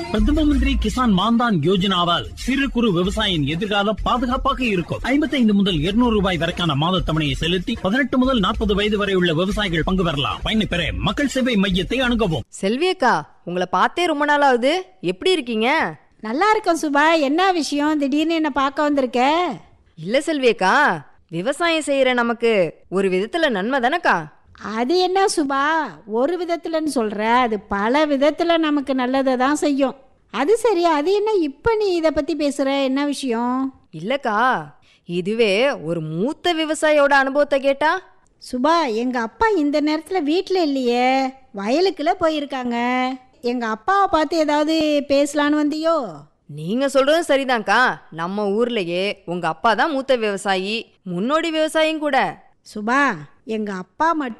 பிரதம மந்திரி கிசான் மான்தான் யோஜனாவால் சிறு குறு விவசாயியின் எதிர்காலம் பாதுகாப்பாக இருக்கும் ஐம்பத்தைந்து முதல் இருநூறு ரூபாய் வரைக்கான மாத தவணையை செலுத்தி பதினெட்டு முதல் நாற்பது வயது வரை உள்ள விவசாயிகள் பங்கு பெறலாம் பயனை பெற மக்கள் சேவை மையத்தை அணுகவும் செல்வியக்கா உங்களை பார்த்தே ரொம்ப நாள் ஆகுது எப்படி இருக்கீங்க நல்லா இருக்கோம் சுபா என்ன விஷயம் திடீர்னு என்ன பார்க்க வந்திருக்க இல்ல செல்வியக்கா விவசாயம் செய்யற நமக்கு ஒரு விதத்துல நன்மை தானக்கா அது என்ன சுபா ஒரு விதத்துலன்னு சொல்ற அது பல விதத்துல நமக்கு நல்லதை தான் செய்யும் அது சரி அது என்ன இப்போ நீ இதை பத்தி பேசுற என்ன விஷயம் இல்லக்கா இதுவே ஒரு மூத்த விவசாயியோட அனுபவத்தை கேட்டா சுபா எங்க அப்பா இந்த நேரத்துல வீட்டில் இல்லையே வயலுக்குள்ள போயிருக்காங்க எங்க அப்பாவை பார்த்து ஏதாவது பேசலான்னு வந்தியோ நீங்க சொல்றதும் சரிதான்க்கா நம்ம ஊர்லயே உங்க அப்பா தான் மூத்த விவசாயி முன்னோடி விவசாயியும் கூட சுபா எங்க அப்பா மட்டும்